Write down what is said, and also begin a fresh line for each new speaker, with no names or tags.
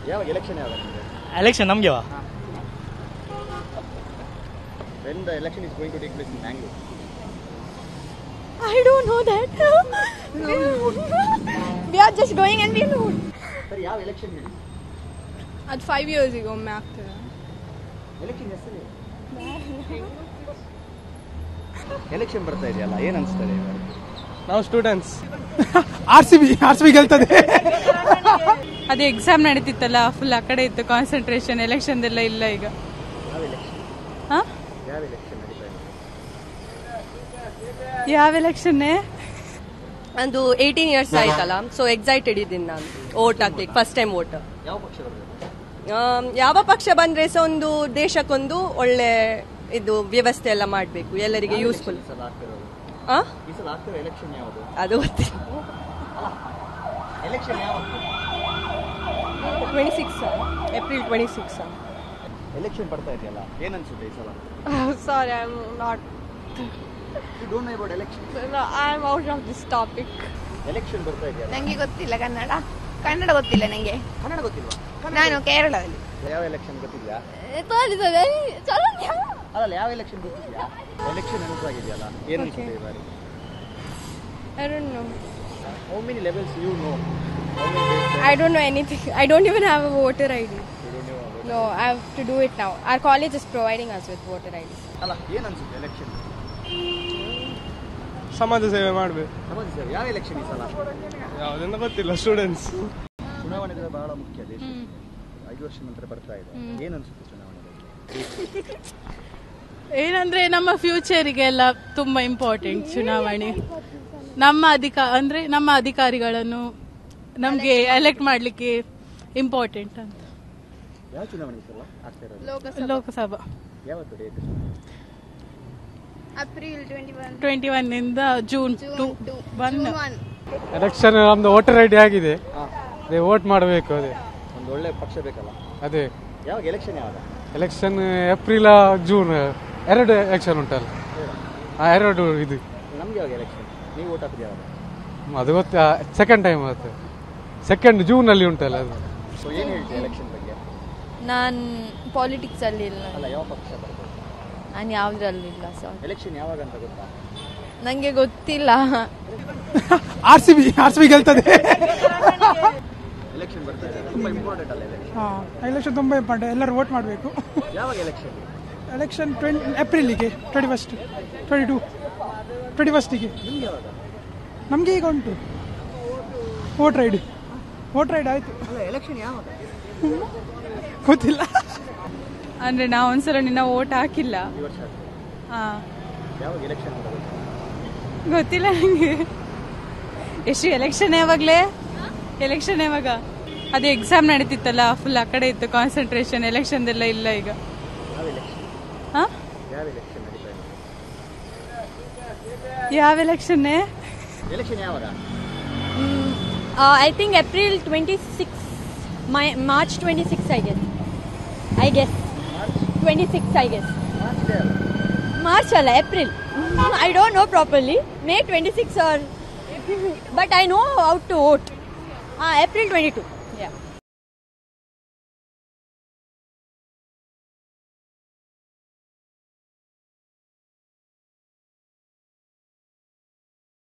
ಯಾವಾಗ ಎಲೆಕ್ಷನ್ ಯಾವಾಗ ನಿಮಗೆ
ಎಲೆಕ್ಷನ್ ನಮಗೆವಾ
when the election is going to take place in Bangalore
I don't know that. we are just going and we know.
Sir ಯಾವ election ಹೇಳಿ
ಅದು five ಇಯರ್ಸಿಗೆ ಒಮ್ಮೆ ಆಗ್ತದೆ
ಎಲೆಕ್ಷನ್ ಹೆಸರು ಎಲೆಕ್ಷನ್ ಬರ್ತಾ ಇದೆಯಲ್ಲ ಏನು ಅನಿಸ್ತದೆ ಇವಾಗ
ನಾವು students R C B R C B ಗೆಲ್ತದೆ
ಅದೇ ಎಕ್ಸಾಮ್ ನಡೀತಿತ್ತಲ್ಲ ಫುಲ್ ಆ ಕಡೆ ಇತ್ತು ಕಾನ್ಸಂಟ್ರೇಷನ್ ಎಲೆಕ್ಷನ್ ಎಲ್ಲ ಇಲ್ಲ ಈಗ
ಯಾವ ಎಲೆಕ್ಷನ್
ಹಾ
ಯಾವ ಎಲೆಕ್ಷನ್ ನಡೀತಾ ಇದೆ
ಯಾವ ಎಲೆಕ್ಷನ್ನೇ
ಅದು ಏಯ್ಟೀನ್ ಇಯರ್ಸ್ ಆಯ್ತಲ್ಲ ಸೊ ಎಕ್ಸೈಟೆಡ್ ಇದ್ದೀನಿ ನಾನು ಓಟ್ ಹಾಕ್ಲಿಕ್ಕೆ ಫಸ್ಟ್ ಟೈಮ್ ಓಟ್
ಯಾವ ಪಕ್ಷ ಬರಬೇಕು
ಯಾವ ಪಕ್ಷ ಬಂದ್ರೆ ಸಹ ಒಂದು ದೇಶಕ್ಕೊಂದು ಒಳ್ಳೆ ಇದು ವ್ಯವಸ್ಥೆ ಎಲ್ಲ ಮಾಡಬೇಕು ಎಲ್ಲರಿಗೆ ಯೂಸ್ಫುಲ್
ಈ ಸಲ ಆಗ್ತಿರೋದು
ಆ
ಈ ಸಲ ಆಗ್ತಿರೋ ಎಲೆಕ್ಷನ್ ಯಾವುದು
ಅದು ಗೊತ್ತಿಲ್ಲ
ಎಲೆಕ್ಷನ್ ಯಾವಾಗ
twenty six April twenty six
election ಬರ್ತಾ ಇದೆಯಲ್ಲ ಏನು ಅನ್ಸುತ್ತೆ ಈ ಸಲ
sorry I am not
you don't know about election
I am out of this topic
election ಬರ್ತಾ ಇದೆಯಲ್ಲ
ನನಗೆ ಗೊತ್ತಿಲ್ಲ ಕನ್ನಡ ಕನ್ನಡ ಗೊತ್ತಿಲ್ಲ ನನಗೆ
ಕನ್ನಡ ಗೊತ್ತಿಲ್ವಾ
ನಾನು ಕೇರಳದಲ್ಲಿ
ಯಾವ ಎಲೆಕ್ಷನ್ ಗೊತ್ತಿದ್ಯಾ
ತೋರಿಸದೆ
ಅಲ್ಲ ಯಾವ ಎಲೆಕ್ಷನ್ ಗೊತ್ತಿದ್ಯಾ ಎಲೆಕ್ಷನ್ ಅನುಸಾಗಿದೆಯಲ್ಲ ಏನು ಅನ್ಸುತ್ತೆ ಈ ಬಾರಿ
I don't know.
How many levels you know how
I don't know anything. I don't even have a voter ID. No, I have to do it now. Our college is providing us with voter ID.
ಅಲ್ಲ ಏನು ಅನ್ಸುತ್ತೆ election
ಸಮಾಜ ಸೇವೆ ಮಾಡಬೇಕು
ಸಮಾಜ ಸೇವೆ ಯಾವ election ಈ ಸಲ
ಯಾವುದೆಂದ ಗೊತ್ತಿಲ್ಲ ಸ್ಟೂಡೆಂಟ್ಸ್
ಚುನಾವಣೆಗಳು ಬಹಳ ಮುಖ್ಯ ದೇಶಕ್ಕೆ ಐದು ವರ್ಷ ನಂತರ ಬರ್ತಾ ಇದೆ ಏನು ಅನ್ಸುತ್ತೆ ಚುನಾವಣೆ ಬಗ್ಗೆ
ಏನಂದ್ರೆ ನಮ್ಮ ಫ್ಯೂಚರಿಗೆಲ್ಲ ತುಂಬಾ ಇಂಪಾರ್ಟೆಂಟ್ ಚುನಾವಣೆ ನಮ್ಮ ಅಧಿಕ ಅಂದ್ರೆ ನಮ್ಮ ಅಧಿಕಾರಿಗಳನ್ನು ನಮಗೆ ಎಲೆಕ್ಟ್ ಮಾಡ್ಲಿಕ್ಕೆ ಇಂಪಾರ್ಟೆಂಟ್ ಅಂತ
ಯಾವ ಚುನಾವಣೆ ಈ ಸಲ ಆಗ್ತಾ ಇರೋದು
ಲೋಕಸಭಾ
ಯಾವತ್ತು ಡೇಟ್
April 21.
ಟ್ವೆಂಟಿ ಒನ್ ಇಂದ ಜೂನ್ ಟು ಒನ್
ಎಲೆಕ್ಷನ್ ನಮ್ದು ವೋಟರ್ ಐ ಡಿ ಆಗಿದೆ ಅದೇ ವೋಟ್ ಮಾಡಬೇಕು ಅದೇ
ಒಂದು ಒಳ್ಳೆ ಪಕ್ಷ ಬೇಕಲ್ಲ
ಅದೇ
ಯಾವಾಗ ಎಲೆಕ್ಷನ್ ಯಾವಾಗ
ಎಲೆಕ್ಷನ್ ಏಪ್ರಿಲ್ ಜೂನ್ ಎರಡು ಎಲೆಕ್ಷನ್ ಉಂಟಲ್ಲ ಆ, ಎರಡು ಇದು
ನಮ್ಗೆ ಯಾವಾಗ ಎಲೆಕ್ಷನ್ ನೀವು ಓಟ್ ಹಾಕಿದ ಯಾವಾಗ
ಅದು ಗೊತ್ತ ಸೆಕೆಂಡ್ ಟೈಮ್ ಆಗುತ್ತೆ ಸೆಕೆಂಡ್ ಜೂನ್ ಅಲ್ಲಿ ಉಂಟಲ್ಲ ಅದು
ಸೊ ಏನು ಹೇಳ್ತೀವಿ ಎಲೆಕ್ಷನ್ ಬಗ್ಗೆ
ನಾನು ಪಾಲಿಟಿಕ್ಸ್ ಅಲ್ಲಿ ಇಲ್ಲ
ಅಲ್ಲ ಯಾವ ಪಕ್ಷ ಬರ್ಬೋದು
ನಾನು ಯಾವ್ದ್ರಲ್ಲಿ ಇಲ್ಲ ಸೊ
ಎಲೆಕ್ಷನ್ ಯಾವಾಗ ಅಂತ ಗೊತ್ತಾ
ನನಗೆ ಗೊತ್ತಿಲ್ಲ
R C B R C B ಗೆಲ್ತದೆ
ಎಲೆಕ್ಷನ್ ಬರ್ತಾ ಇದೆ ತುಂಬಾ ಇಂಪಾರ್ಟೆಂಟ್ ಅಲ್ಲ ಎಲೆಕ್ಷನ್
ಎಲೆಕ್ಷನ್ ತುಂಬ ಇಂಪಾರ್ಟೆಂಟ್ ಎಲ್ಲರೂ ವೋಟ್ ಮಾಡಬೇಕು
ಯಾವಾಗ ಎಲೆಕ್ಷನ್
ಎಲೆಕ್ಷನ್ ಟ್ವೆಂಟಿ ಏಪ್ರಿಲಿಗೆ twenty first twenty two twenty ಫಸ್ಟಿಗೆ
ನಿಮ್ಗೆ ಯಾವಾಗ
ನಮಗೆ ಈಗ ಉಂಟು ವೋಟ್ ರೈಡ್ ವೋಟ್ ರೈಡ್ ಆಯಿತು
ಅಲ್ಲ ಎಲೆಕ್ಷನ್ ಯಾವಾಗ
ಗೊತ್ತಿಲ್ಲ
ಅಂದ್ರೆ ನಾವು ಒಂದ್ಸಲ ನಿನ್ನ ಓಟ್ ಹಾಕಿಲ್ಲ
ಈ ವರ್ಷ ಆಗ್ತದೆ
ಹಾ
ಯಾವಾಗ ಎಲೆಕ್ಷನ್ ಅಂತ ಗೊತ್ತಾ
ಗೊತ್ತಿಲ್ಲ ನಂಗೆ ಎಷ್ಟು ಎಲೆಕ್ಷನ್ ಯಾವಾಗ್ಲೇ ಎಲೆಕ್ಷನ್ ಯಾವಾಗ ಅದೇ ಎಕ್ಸಾಮ್ ನಡೀತಿತ್ತಲ್ಲ ಫುಲ್ ಆ ಕಡೆ ಇತ್ತು ಕಾನ್ಸಂಟ್ರೇಷನ್ ಎಲೆಕ್ಷನ್ ಎಲ್ಲ ಇಲ್ಲ ಈಗ
ಯಾವ ಎಲೆಕ್ಷನ್
ಹಾ
ಯಾವ ಎಲೆಕ್ಷನ್ ನಡೀತಾ ಇದೆ
ಯಾವ ಎಲೆಕ್ಷನ್ನೇ
ಎಲೆಕ್ಷನ್ ಯಾವಾಗ
I think April twenty six my March twenty six I guess I guess twenty six I guess
March day ಅಲ್ಲ
ಮಾರ್ಚ್ ಅಲ್ಲ April I don't know properly May twenty six or but I know out to vote ಹಾಂ April twenty two ಯಾ